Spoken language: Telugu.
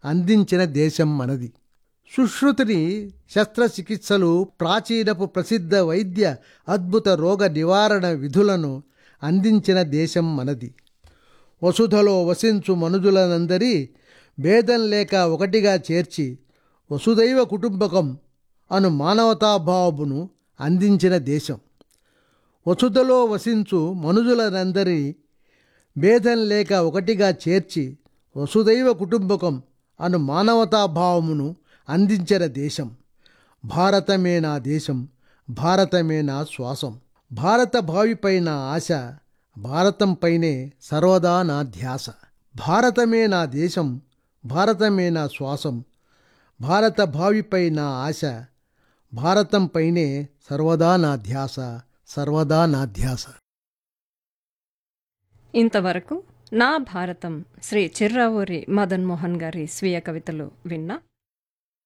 అందించిన దేశం మనది సుశ్రుతిని శస్త్రచికిత్సలు ప్రాచీనపు ప్రసిద్ధ వైద్య అద్భుత రోగ నివారణ విధులను అందించిన దేశం మనది వసుధలో వసించు మనుజులనందరి భేదం లేక ఒకటిగా చేర్చి వసుదైవ కుటుంబకం అను మానవతాభావమును అందించిన దేశం వసుధలో వసించు మనుజులనందరి భేదం లేక ఒకటిగా చేర్చి వసుదైవ కుటుంబకం అను మానవతాభావమును అందించిన దేశం భారతమే నా దేశం భారతమే నా శ్వాసం భారత భావిపై నా ఆశ భారతంపైనే సర్వదా నా ధ్యాస భారతమే నా దేశం భారతమే నా శ్వాసం భారత భావిపై నా ఆశ భారతంపైనే సర్వదా నా ధ్యాస సర్వదా నా ధ్యాస ఇంతవరకు నా భారతం శ్రీ చిర్రావూరి మదన్ మోహన్ గారి స్వీయ కవితలు విన్నా